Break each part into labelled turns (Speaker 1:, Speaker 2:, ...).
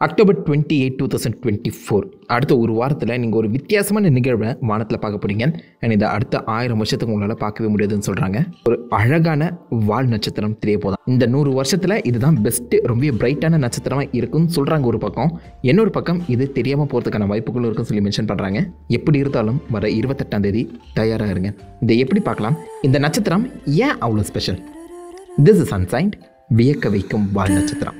Speaker 1: October twenty eight two thousand twenty four அடுத்த ஒரு வாரத்தில் நீங்கள் ஒரு வித்தியாசமான நிகழ்வை வானத்தில் பார்க்க போறீங்க அண்ட் இந்த அடுத்த ஆயிரம் வருஷத்துக்கு உங்களால் பார்க்கவே முடியாதுன்னு சொல்கிறாங்க ஒரு அழகான வால் நட்சத்திரம் தெரிய போதும் இந்த நூறு வருஷத்தில் இதுதான் பெஸ்ட்டு ரொம்ப பிரைட்டான நட்சத்திரமாக இருக்குன்னு சொல்கிறாங்க ஒரு பக்கம் இன்னொரு பக்கம் இது தெரியாமல் போகிறதுக்கான வாய்ப்புகளும் இருக்குன்னு சொல்லி மென்ஷன் பண்ணுறாங்க எப்படி இருந்தாலும் வர இருபத்தெட்டாம் தேதி தயாராக இருங்க இதை எப்படி பார்க்கலாம் இந்த நட்சத்திரம் ஏன் அவ்வளோ ஸ்பெஷல் திஸ் இஸ் அன்சைன்ட் வியக்க வைக்கும் வால் நட்சத்திரம்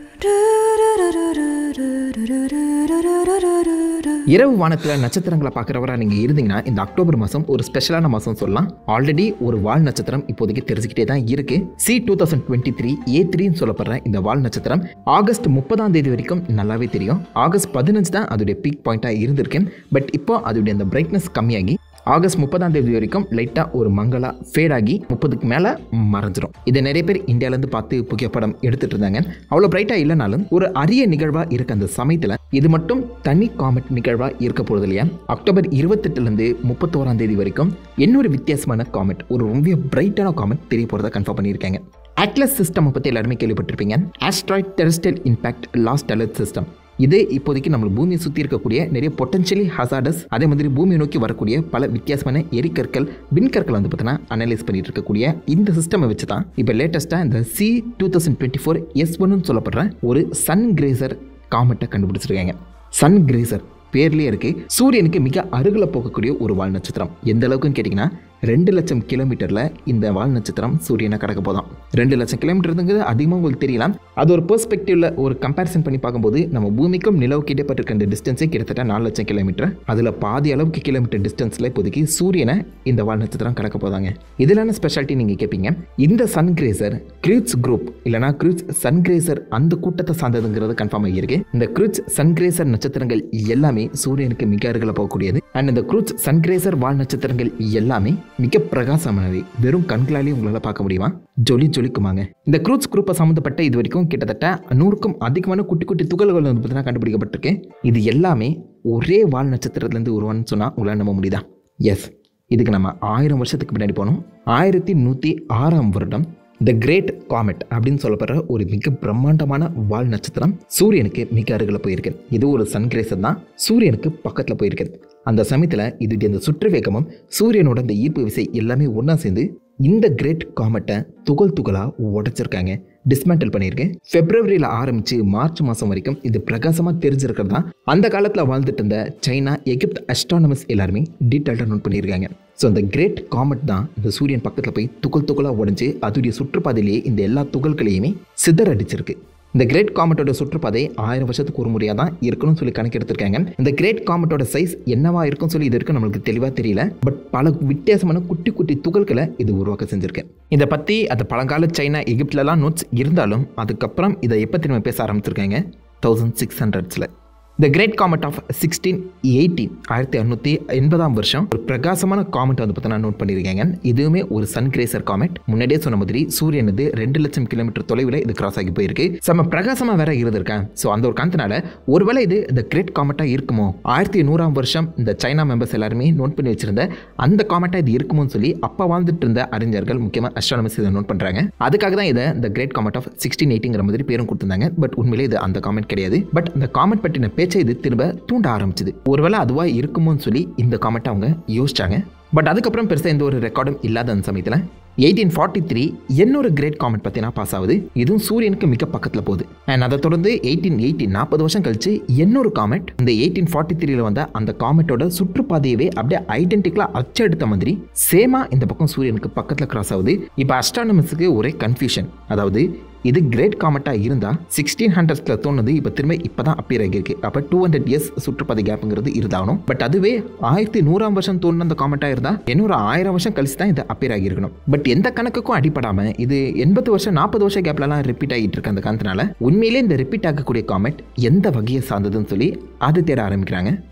Speaker 1: இரவு வானத்தில் நட்சத்திரங்களை பார்க்குறவரா நீங்கள் இருந்தீங்கன்னா இந்த அக்டோபர் மாதம் ஒரு ஸ்பெஷலான மாதம் சொல்லலாம் ஆல்ரெடி ஒரு வால் நட்சத்திரம் இப்போதைக்கு தெரிஞ்சுக்கிட்டே தான் இருக்கு C two thousand twenty three A த்ரீன்னு சொல்லப்படுற இந்த வால் நட்சத்திரம் ஆகஸ்ட் முப்பதாம் தேதி வரைக்கும் நல்லாவே தெரியும் ஆகஸ்ட் பதினஞ்சு தான் அதோடைய பீக் பாயிண்ட்டாக இருந்திருக்கு பட் இப்போ அதோடைய அந்த பிரைட்னஸ் கம்மியாகி ஆகஸ்ட் முப்பதாம் தேதி வரைக்கும் லைட்டாக ஒரு மங்களா ஃபேட் ஆகி முப்பதுக்கு மேலே மறைஞ்சிரும் இதை நிறைய பேர் இந்தியாவிலேருந்து பார்த்து புகைப்படம் எடுத்துட்டு இருந்தாங்க அவ்வளோ பிரைட்டாக இல்லைனாலும் ஒரு அரிய நிகழ்வாக இருக்க அந்த சமயத்தில் இது மட்டும் தனி காமெட் நிகழ்வாக இருக்க போகிறது இல்லையா அக்டோபர் இருபத்தெட்டுலேருந்து முப்பத்தோராம் தேதி வரைக்கும் இன்னொரு வித்தியாசமான காமெட் ஒரு ரொம்ப பிரைட்டான காமெட் தெரிய போகிறத கன்ஃபார்ம் பண்ணியிருக்காங்க அட்லஸ் சிஸ்டம் பற்றி எல்லாருமே கேள்விப்பட்டிருப்பீங்க asteroid terrestrial impact last alert system இது இப்போதைக்கு நம்ம பூமியை சுற்றி இருக்கக்கூடிய நிறைய பொட்டன்ஷியலி ஹசார்டஸ் அதே மாதிரி பூமியை நோக்கி வரக்கூடிய பல வித்தியாசமான எரிக்கற்கள் விண்கற்கள் வந்து பார்த்தீங்கன்னா அனலைஸ் பண்ணிட்டு இருக்கக்கூடிய இந்த சிஸ்டமை வச்சு தான் இப்போ லேட்டஸ்ட்டாக இந்த C two thousand twenty four S ஒன்னு சொல்லப்படுற ஒரு சன் கிரேசர் காமெட்டை கண்டுபிடிச்சிருக்காங்க சன் கிரேசர் பேர்லேயே இருக்குது சூரியனுக்கு மிக அருகில் போகக்கூடிய ஒரு வால் நட்சத்திரம் எந்த அளவுக்குன்னு கேட்டிங்கன்னா ரெண்டு லட்சம் கிலோமீட்டரில் இந்த வால் நட்சத்திரம் சூரியனை கடக்க போதாம் ரெண்டு லட்சம் கிலோமீட்டருங்கிறது அதிகமாக உங்களுக்கு தெரியலாம் அது ஒரு பெர்ஸ்பெக்டிவ்ல ஒரு கம்பேரிசன் பண்ணி பார்க்கும்போது நம்ம பூமிக்கும் நிலவுக்கு இடைப்பட்டிருக்க இந்த டிஸ்டன்ஸே கிட்டத்தட்ட நாலு லட்சம் கிலோமீட்டர் அதில் பாதி அளவுக்கு கிலோமீட்டர் டிஸ்டன்ஸில் இப்போதைக்கு சூரியனை இந்த வால் நட்சத்திரம் கடக்க போதாங்க இதிலான ஸ்பெஷாலிட்டி நீங்கள் கேட்பீங்க இந்த சன் கிரேசர் கிரூட்ஸ் குரூப் இல்லைனா கிரூட்ஸ் சன் கிரேசர் அந்த கூட்டத்தை சார்ந்ததுங்கிறது கன்ஃபார்ம் ஆகியிருக்கு இந்த கிரூட்ஸ் சன் கிரேசர் நட்சத்திரங்கள் எல்லாமே சூரியனுக்கு மிக அருகில் போகக்கூடியது அண்ட் இந்த குரூட்ஸ் சன் கிரேசர் வால் நட்சத்திரங்கள் எல்லாமே மிக பிரகாசமானவை வெறும் கண்களாலே உங்களால் பார்க்க முடியுமா ஜொலி ஜொலிக்குமாங்க இந்த குரூட்ஸ் குரூப்பை சம்மந்தப்பட்ட இது வரைக்கும் கிட்டத்தட்ட நூறுக்கும் அதிகமான குட்டி குட்டி துகள்கள் வந்து பார்த்தீங்கன்னா கண்டுபிடிக்கப்பட்டிருக்கு இது எல்லாமே ஒரே வால் நட்சத்திரத்துலேருந்து உருவான்னு சொன்னால் உங்களால் நம்ப முடியுதா எஸ் இதுக்கு நம்ம ஆயிரம் வருஷத்துக்கு பின்னாடி போனோம் ஆயிரத்தி நூற்றி ஆறாம் வருடம் த கிரேட் காமெட் அப்படின்னு சொல்லப்படுற ஒரு மிக பிரம்மாண்டமான வால் நட்சத்திரம் சூரியனுக்கு மிக அருகில் போயிருக்கு இது ஒரு சன்கிரேசர் தான் சூரியனுக்கு பக்கத்தில் போயிருக்கு அந்த சமயத்தில் இதுடைய அந்த சுற்று வேகமும் சூரியனோட அந்த ஈர்ப்பு விசை எல்லாமே ஒன்றா சேர்ந்து இந்த கிரேட் காமெட்டை துகள் துகளாக உடைச்சிருக்காங்க டிஸ்மேண்டில் பண்ணியிருக்கேன் பிப்ரவரியில் ஆரம்பித்து மார்ச் மாதம் வரைக்கும் இது பிரகாசமாக தெரிஞ்சிருக்கிறது தான் அந்த காலத்தில் வாழ்ந்துட்டு இருந்த சைனா எகிப்த் அஸ்ட்ரானமஸ் எல்லாருமே டீட்டெயில்டாக நோட் பண்ணியிருக்காங்க ஸோ அந்த கிரேட் காமெட் தான் இந்த சூரியன் பக்கத்தில் போய் துகள் துகளாக உடஞ்சி அதோடைய சுற்றுப்பாதையிலேயே இந்த எல்லா துகள்களையுமே சிதறடிச்சிருக்கு இந்த கிரேட் காமெட்டோட சுற்றுப்பாதை ஆயிரம் வருஷத்துக்கு ஒரு முறையாக தான் இருக்கணும்னு சொல்லி கணக்கெடுத்திருக்காங்க இந்த கிரேட் காமெட்டோட சைஸ் என்னவா இருக்கும்னு சொல்லி இது வரைக்கும் நம்மளுக்கு தெளிவாக தெரியல பட் பல வித்தியாசமான குட்டி குட்டி துகள்களை இது உருவாக்க செஞ்சிருக்கு இதை பற்றி அது பழங்கால சைனா எகிப்துலலாம் நோட்ஸ் இருந்தாலும் அதுக்கப்புறம் இதை எப்போ திரும்ப பேச ஆரம்பிச்சிருக்காங்க தௌசண்ட் சிக்ஸ் ஹண்ட்ரட்ஸில் the great comet of sixteen eighteen ஆயிரத்தி அறுநூற்றி எண்பதாம் வருஷம் ஒரு பிரகாசமான காமெட் வந்து பார்த்தீங்கன்னா நோட் பண்ணியிருக்காங்க இதுவுமே ஒரு சன் கிரேசர் காமெட் முன்னாடியே சொன்ன மாதிரி சூரியனது ரெண்டு லட்சம் கிலோமீட்டர் தொலைவில் இது கிராஸ் ஆகி போயிருக்கு செம்ம பிரகாசமாக வேற இருந்திருக்கேன் ஸோ அந்த ஒரு காரணத்தினால ஒருவேளை இது இந்த கிரேட் காமெட்டாக இருக்குமோ ஆயிரத்தி நூறாம் வருஷம் இந்த சைனா மெம்பர்ஸ் எல்லாருமே நோட் பண்ணி வச்சிருந்த அந்த காமெட்டாக இது இருக்குமோன்னு சொல்லி அப்போ வாழ்ந்துட்டு இருந்த அறிஞர்கள் முக்கியமாக அஸ்ட்ரானமிஸ் இதை நோட் பண்ணுறாங்க அதுக்காக தான் இதை இந்த கிரேட் காமெட் ஆஃப் சிக்ஸ்டீன் எயிட்டிங்கிற மாதிரி பேரும் கொடுத்துருந்தாங்க பட் உண்மையிலே இது அந்த காமெண்ட் கிடையாது பட் அந்த காமெண்ட் பற்றின பேச்சை இது திரும்ப தூண்ட ஆரம்பிச்சது ஒருவேளை அதுவாக இருக்குமோன்னு சொல்லி இந்த காமெண்ட்டை அவங்க யோசிச்சாங்க பட் அதுக்கப்புறம் பெருசாக எந்த ஒரு ரெக்கார்டும் இல்லாத அந்த சமயத்தில் எயிட்டீன் ஃபார்ட்டி த்ரீ இன்னொரு கிரேட் காமெண்ட் பார்த்தீங்கன்னா பாஸ் ஆகுது இதுவும் சூரியனுக்கு மிக பக்கத்தில் போகுது அண்ட் அதை தொடர்ந்து எயிட்டீன் எயிட்டி நாற்பது வருஷம் கழிச்சு இன்னொரு காமெண்ட் இந்த எயிட்டீன் ஃபார்ட்டி த்ரீல வந்த அந்த காமெட்டோட சுற்றுப்பாதையவே அப்படியே ஐடென்டிக்கலாக அச்செடுத்த மாதிரி சேமா இந்த பக்கம் சூரியனுக்கு பக்கத்தில் கிராஸ் ஆகுது இப்போ அஸ்ட்ரானமிஸுக்கு ஒரே கன்ஃபியூஷன் அதாவது இது கிரேட் காமெட்டாக இருந்தால் சிக்ஸ்டீன் ஹண்ட்ரட்ஸில் தோணுது இப்போ திரும்ப இப்போ தான் அப்பியர் ஆகியிருக்கு அப்போ டூ ஹண்ட்ரட் இயர்ஸ் சுற்றுப்பாதை கேப்புங்கிறது இருந்தாகணும் பட் அதுவே ஆயிரத்தி நூறாம் வருஷம் தோணுன அந்த காமெட்டாக இருந்தால் இன்னொரு ஆயிரம் வருஷம் கழிச்சு தான் இது அப்பியர் ஆகியிருக்கணும் பட் எந்த கணக்குக்கும் அடிப்படாமல் இது எண்பது வருஷம் நாற்பது வருஷம் கேப்லலாம் ரிப்பீட் ஆகிட்டு இருக்க அந்த காரணத்தினால உண்மையிலே இந்த ரிப்பீட் ஆகக்கூடிய காமெட் எந்த வகையை சார்ந்ததுன்னு சொல்லி அது தேட ஆரம்பிக்கிறாங்க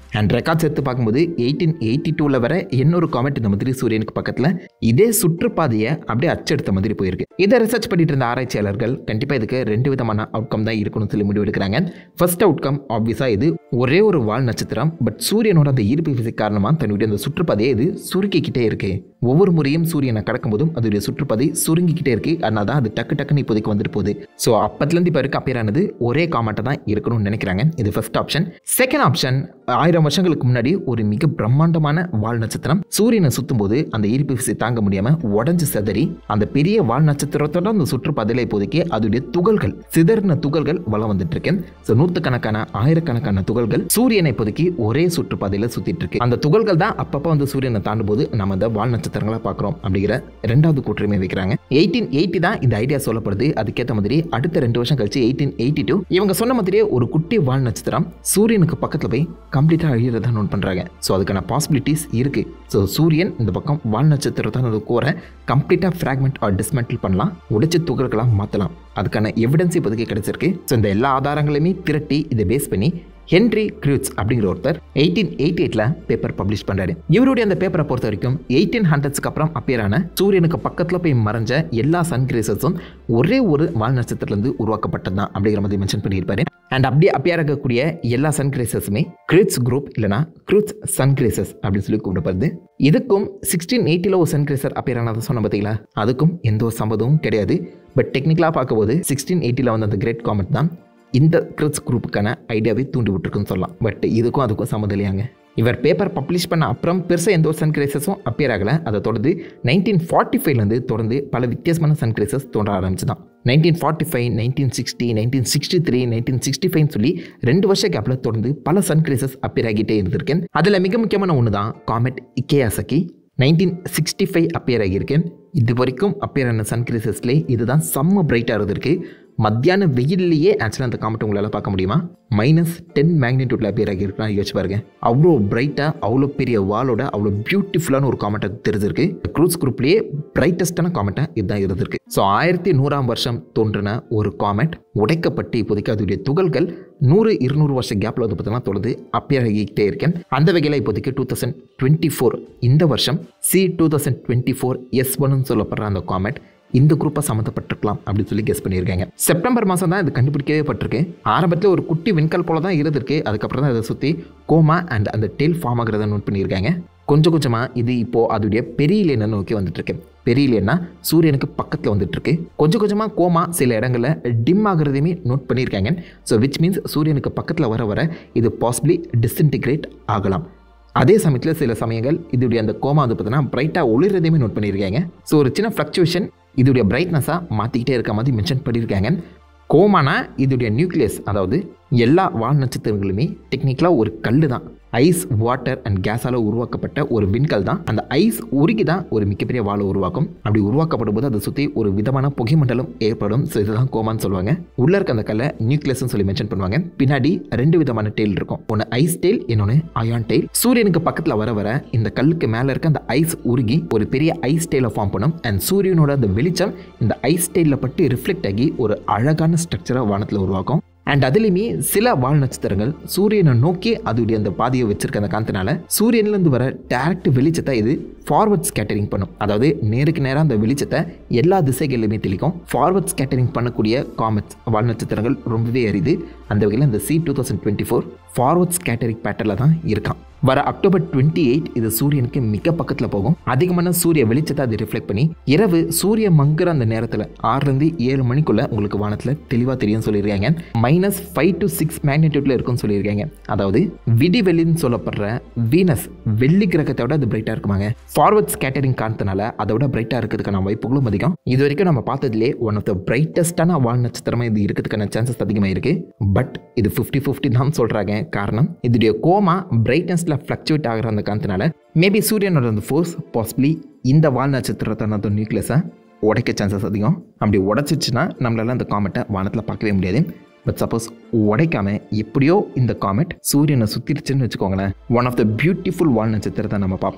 Speaker 1: அண்ட் ரெக்கார்ட்ஸ் எடுத்து பார்க்கும்போது எயிட்டீன் எயிட்டி டூவில் வர இன்னொரு காமெட் இந்த மாதிரி சூரியனுக்கு பக்கத்தில் இதே சுற்றுப்பாதையை அப்படியே அச்செடுத்த மாதிரி போயிருக்கு இதை ரிசர்ச் பண்ணிட்டு இருந்த ஆராய்ச்சியாளர்கள் கண்டிப்பாக இதுக்கு ரெண்டு விதமான அவுட்கம் தான் இருக்கணும்னு சொல்லி முடிவு எடுக்கிறாங்க ஃபர்ஸ்ட் அவுட்கம் ஆப்வியஸாக இது ஒரே ஒரு வால் நட்சத்திரம் பட் சூரியனோட அந்த ஈர்ப்பு விசை காரணமாக தன்னுடைய அந்த சுற்றுப்பாதையை இது சுருக்கிக்கிட்டே இருக்கு ஒவ்வொரு முறையும் சூரியனை கடக்கும்போதும் அதோடைய சுற்றுப்பாதை சுருங்கிக்கிட்டே இருக்கு அதனால தான் அது டக்கு டக்குன்னு இப்போதைக்கு வந்துட்டு போகுது ஸோ அப்பத்துலேருந்து இப்போ இருக்க அப்பேர் ஆனது ஒரே காமெட்டை தான் இருக்கணும்னு நினைக்கிறாங்க இது ஃபர்ஸ்ட் ஆப்ஷன் செகண்ட் ஆப்ஷன் ஆயிரம் வருஷங்களுக்கு முன்னாடி ஒரு மிக பிரம்மாண்டமான வால் நட்சத்திரம் சூரியனை சுற்றும் போது அந்த ஈர்ப்பு விசை தாங்க முடியாம உடஞ்சு சிதறி அந்த பெரிய வால் நட்சத்திரத்தோட அந்த சுற்றுப்பாதையில இப்போதைக்கு அதோடைய துகள்கள் சிதறின துகள்கள் வளம் வந்துட்டு இருக்கு ஸோ நூற்றுக்கணக்கான ஆயிரக்கணக்கான துகள்கள் சூரியனை இப்போதைக்கு ஒரே சுற்றுப்பாதையில சுத்திட்டு இருக்கு அந்த துகள்கள் தான் அப்பப்போ வந்து சூரியனை தாண்டும் போது நம்ம அந்த வால் நட்சத்திரங்களை பார்க்குறோம் அப்படிங்கிற ரெண்டாவது கூற்றுமே வைக்கிறாங்க எயிட்டீன் எயிட்டி தான் இந்த ஐடியா சொல்லப்படுது அதுக்கேற்ற மாதிரி அடுத்த ரெண்டு வருஷம் கழிச்சு எயிட்டீன் எயிட்டி டூ இவங்க சொன்ன மாதிரியே ஒரு குட்டி வால் நட்சத்திரம் சூரியனுக்கு பக்கத்தில் போய் கம்ப்ளீட்டாக அழியிறதா நோட் பண்ணுறாங்க ஸோ அதுக்கான பாசிபிலிட்டிஸ் இருக்குது ஸோ சூரியன் இந்த பக்கம் வால் நட்சத்திரத்தான் அது கோரை கம்ப்ளீட்டாக ஃப்ராக்மெண்ட் ஆர் டிஸ்மெண்டில் பண்ணலாம் உடைச்ச துகள்களாக மாற்றலாம் அதுக்கான எவிடன்ஸ் இப்போதைக்கு கிடைச்சிருக்கு ஸோ இந்த எல்லா ஆதாரங்களையுமே திரட்டி இதை பேஸ் பண்ணி ஹென்ரி கிரூட்ஸ் அப்படிங்கிற ஒருத்தர் எயிட்டீன் எயிட்டி எயிட்டில் பேப்பர் பப்ளிஷ் பண்ணுறாரு இவருடைய அந்த பேப்பரை பொறுத்த வரைக்கும் எயிட்டீன் ஹண்ட்ரட்ஸ்க்கு அப்புறம் அப்பியரான சூரியனுக்கு பக்கத்தில் போய் மறைஞ்ச எல்லா சன் கிரேசஸும் ஒரே ஒரு வால் நட்சத்திரத்துலேருந்து உருவாக்கப்பட்டது தான் அப்படிங்கிற மாதிரி மென்ஷன் பண்ணியிருப்பாரு அண்ட் அப்படியே அப்பியர் ஆகக்கூடிய எல்லா சன் கிரேசஸுமே கிரிட்ஸ் குரூப் இல்லைனா கிரிட்ஸ் சன் கிரேசஸ் அப்படின்னு சொல்லி கூப்பிடப்படுது இதுக்கும் சிக்ஸ்டீன் எயிட்டியில் ஒரு சன் கிரேசர் அப்பியர் ஆனதை சொன்ன பார்த்தீங்களா அதுக்கும் எந்த ஒரு சம்மதமும் கிடையாது பட் டெக்னிக்கலாக பார்க்கும்போது சிக்ஸ்டீன் எயிட்டியில் வந்து அந்த கிரேட் காமெட் தான் இந்த கிரிட்ஸ் குரூப்புக்கான ஐடியாவை தூண்டி விட்டுருக்குன்னு சொல்லலாம் பட் இதுக்கும் அதுக்கும் சம்மந்தம் இல்லையாங்க இவர் பேப்பர் பப்ளிஷ் பண்ண அப்புறம் பெருசாக எந்த ஒரு சன் கிரேசஸும் அப்பியர் ஆகலை அதை தொடர்ந்து நைன்டீன் ஃபார்ட்டி ஃபைவ்லேருந்து தொடர்ந்து பல வித்தியாசமான சன் கிரேசஸ் தோன்ற ஆரம்பிச்சு தான் nineteen forty five nineteen sixty nineteen sixty three nineteen sixty ஃபைவ்னு சொல்லி ரெண்டு வருஷ கேப்பில் தொடர்ந்து பல சன் கிரேசஸ் அப்பியர் ஆகிட்டே இருந்திருக்கேன் அதில் மிக முக்கியமான ஒன்று தான் comet Ikeya Seki nineteen sixty five appear ஆகியிருக்கேன் இது வரைக்கும் அப்பியர் ஆன சன் கிரேசஸ்லேயே இதுதான் செம்ம பிரைட்டாக இருந்திருக்கு மத்தியான வெயில்லையே ஆக்சுவலாக அந்த காமெட் உங்களால் பார்க்க முடியுமா மைனஸ் டென் மேக்னிடியூட்ல அப்பியர் ஆகியிருக்கலாம் யோசிச்சு பாருங்க அவ்வளோ பிரைட்டாக அவ்வளோ பெரிய வாலோட அவ்வளோ பியூட்டிஃபுல்லான ஒரு காமெட்டை தெரிஞ்சிருக்கு க்ரூஸ் குரூப்லேயே பிரைட்டஸ்டான காமெட்டாக இதுதான் இருந்திருக்கு ஸோ ஆயிரத்தி நூறாம் வருஷம் தோன்றின ஒரு காமெட் உடைக்கப்பட்டு இப்போதைக்கு அதோடைய துகள்கள் நூறு இருநூறு வருஷம் கேப்பில் வந்து பார்த்தீங்கன்னா தொடர்ந்து அப்பியர் ஆகிக்கிட்டே இருக்கேன் அந்த வகையில் இப்போதைக்கு டூ தௌசண்ட் டுவெண்ட்டி ஃபோர் இந்த வருஷம் C two thousand twenty four S ஒன்னு சொல்லப்படுற அந்த காமெட் இந்த குரூப்பை சம்மந்தப்பட்டிருக்கலாம் அப்படின்னு சொல்லி கெஸ் பண்ணியிருக்காங்க செப்டம்பர் மாதம் தான் இது கண்டுபிடிக்கவே பட்டிருக்கு ஆரம்பத்தில் ஒரு குட்டி விண்கல் போல தான் இருந்திருக்கு அதுக்கப்புறம் தான் அதை சுற்றி கோமா அண்ட் அந்த டெல் ஃபார்ம் ஆகிறத நோட் பண்ணியிருக்காங்க கொஞ்சம் கொஞ்சமாக இது இப்போது அதோடைய பெரியலேனை நோக்கி வந்துட்டுருக்கு பெரியலேன்னா சூரியனுக்கு பக்கத்தில் வந்துட்டுருக்கு கொஞ்சம் கொஞ்சமாக கோமா சில இடங்களில் டிம் ஆகிறதையுமே நோட் பண்ணியிருக்காங்க ஸோ விச் மீன்ஸ் சூரியனுக்கு பக்கத்தில் வர வர இது பாசிபிளி டிஸ்இன்டிகிரேட் ஆகலாம் அதே சமயத்தில் சில சமயங்கள் இதோடைய அந்த கோமா வந்து பார்த்தீங்கன்னா பிரைட்டாக ஒளிர்றதையுமே நோட் பண்ணியிருக்காங்க ஸோ ஒரு சின்ன ஃப்ளக்சுவேஷன் இதோடைய பிரைட்னஸாக மாற்றிக்கிட்டே இருக்க மாதிரி மென்ஷன் பண்ணியிருக்காங்க கோமானா இதோடைய நியூக்ளியஸ் அதாவது எல்லா வால் நட்சத்திரங்களுமே டெக்னிக்கலாக ஒரு கல் தான் ஐஸ் வாட்டர் அண்ட் கேஸால் உருவாக்கப்பட்ட ஒரு விண்கல் தான் அந்த ஐஸ் உருகி தான் ஒரு மிகப்பெரிய வாழை உருவாக்கும் அப்படி உருவாக்கப்படும் போது அதை சுற்றி ஒரு விதமான புகை மண்டலம் ஏற்படும் ஸோ இதுதான் கோமான்னு சொல்லுவாங்க உள்ள இருக்க அந்த கல்லை நியூக்ளியஸ்னு சொல்லி மென்ஷன் பண்ணுவாங்க பின்னாடி ரெண்டு விதமான டெயில் இருக்கும் ஒன்று ஐஸ் டெயில் இன்னொன்று அயான் டெயில் சூரியனுக்கு பக்கத்தில் வர வர இந்த கல்லுக்கு மேலே இருக்க அந்த ஐஸ் உருகி ஒரு பெரிய ஐஸ் டெயிலை ஃபார்ம் பண்ணும் அண்ட் சூரியனோட அந்த வெளிச்சம் இந்த ஐஸ் டெயிலில் பட்டு ரிஃப்ளெக்ட் ஆகி ஒரு அழகான ஸ்ட்ரக்சரை வானத்தில் உருவாக்கும் அண்ட் அதுலேயுமே சில வால் நட்சத்திரங்கள் சூரியனை நோக்கி அதோடைய அந்த பாதையை வச்சிருக்க அந்த காந்தனால சூரியன்லேருந்து வர டேரக்ட் வெளிச்சத்தை இது ஃபார்வர்ட் ஸ்கேட்டரிங் பண்ணும் அதாவது நேருக்கு நேராக அந்த வெளிச்சத்தை எல்லா திசைகளிலுமே தெளிக்கும் ஃபார்வர்ட் ஸ்கேட்டரிங் பண்ணக்கூடிய காமெட்ஸ் வால் நட்சத்திரங்கள் ரொம்பவே அரிது அந்த வகையில் இந்த C two thousand twenty four forward scattering பேட்டர்னில் தான் இருக்கான் வர அக்டோபர் டுவெண்ட்டி எயிட் இது சூரியனுக்கு மிக பக்கத்தில் போகும் அதிகமான சூரிய வெளிச்சத்தை அது ரிஃப்ளெக்ட் பண்ணி இரவு சூரிய மங்குற அந்த நேரத்தில் ஆறுலேருந்து ஏழு மணிக்குள்ள உங்களுக்கு வானத்தில் தெளிவாக தெரியும் சொல்லியிருக்காங்க மைனஸ் ஃபைவ் டு சிக்ஸ் மேக்னிடியூட்ல இருக்கும்னு சொல்லியிருக்காங்க அதாவது விடி வெள்ளின்னு சொல்லப்படுற வீனஸ் வெள்ளி கிரகத்தை விட அது பிரைட்டாக இருக்குமாங்க ஃபார்வர்ட் ஸ்கேட்டரிங் காரணத்தினால அதை விட பிரைட்டாக இருக்கிறதுக்கான வாய்ப்புகளும் அதிகம் இது வரைக்கும் நம்ம பார்த்ததுலேயே ஒன் ஆஃப் த பிரைட்டஸ்டான வால் நட்சத்திரமா இது இருக்கிறதுக்கான சான்சஸ் அதிகமாக இருக்கு பட் இது ஃபிஃப்டி ஃபிஃப்டி தான் சொல்கிறாங்க காரணம் இதோடைய கோமா பிரைட்னஸில் ஃப்ளக்சுவேட் ஆகிற அந்த காரணத்தினால மேபி சூரியனோட அந்த ஃபோர்ஸ் பாசிபிளி இந்த வால் நட்சத்திரத்தான அந்த நியூக்ளியஸை உடைக்க சான்சஸ் அதிகம் அப்படி உடைச்சிச்சுன்னா நம்மளால அந்த காமெட்டை வானத்தில் பார்க்கவே முடியாது பட் சப்போஸ் உடைக்காம எப்படியோ இந்த காமெட் சூரியனை சுத்திருச்சுன்னு வச்சுக்கோங்களேன் ஒன் ஆஃப் த பியூட்டிஃபுல் வால் நட்சத்திரத்தை நம்ம பார்ப்போம்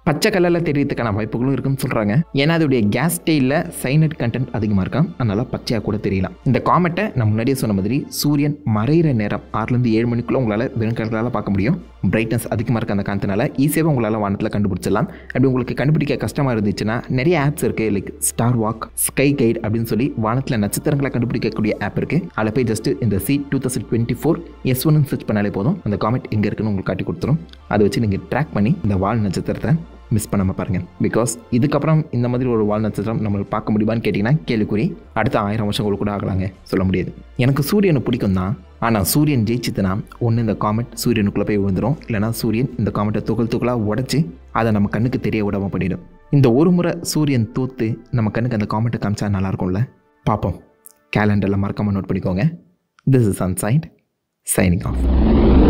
Speaker 1: பச்சை கலரில் தெரியறதுக்கான வாய்ப்புகளும் இருக்குன்னு சொல்கிறாங்க ஏன்னா அதோடைய கேஸ் ஸ்டேயில் சைனட் கண்டென்ட் அதிகமாக இருக்காம் அதனால் பச்சையாக கூட தெரியலாம் இந்த காமெட்டை நான் முன்னாடியே சொன்ன மாதிரி சூரியன் மறையிற நேரம் ஆறுலேருந்து ஏழு மணிக்குள்ளே உங்களால் வெறும் கலரால் பார்க்க முடியும் பிரைட்னஸ் அதிகமாக இருக்க அந்த காந்தனால ஈஸியாகவே உங்களால் வானத்தில் கண்டுபிடிச்சிடலாம் அப்படி உங்களுக்கு கண்டுபிடிக்க கஷ்டமாக இருந்துச்சுன்னா நிறைய ஆப்ஸ் இருக்குது like star walk sky guide அப்படின்னு சொல்லி வானத்தில் நட்சத்திரங்களை கண்டுபிடிக்கக்கூடிய ஆப் இருக்குது அதில் போய் ஜஸ்ட் இந்த C two thousand twenty four S ஒன்னு சர்ச் பண்ணாலே போதும் அந்த காமெட் எங்கே இருக்குன்னு உங்களுக்கு காட்டி கொடுத்துரும் அதை வச்சு நீங்கள் ட்ராக் பண்ணி இந்த வால் நட்சத்திரத்தை மிஸ் பண்ணாமல் பாருங்கள் பிகாஸ் இதுக்கப்புறம் இந்த மாதிரி ஒரு வால் நட்சத்திரம் நம்மளுக்கு பார்க்க முடியுமான்னு கேட்டிங்கன்னா கேள்விக்குறி அடுத்த ஆயிரம் வருஷங்கள் கூட ஆகலாங்க சொல்ல முடியாது எனக்கு சூரியனை பிடிக்கும் தான் ஆனால் சூரியன் ஜெயிச்சுதுன்னா ஒன்று இந்த காமெட் சூரியனுக்குள்ளே போய் விழுந்துடும் இல்லைனா சூரியன் இந்த காமெட்டை துகள் துகளாக உடச்சி அதை நம்ம கண்ணுக்கு தெரிய விடாமல் பண்ணிடும் இந்த ஒரு முறை சூரியன் தூத்து நம்ம கண்ணுக்கு அந்த காமெட்டை காமிச்சா நல்லாயிருக்கும்ல பார்ப்போம் கேலண்டரில் மறக்காமல் நோட் பண்ணிக்கோங்க this is sunside shining of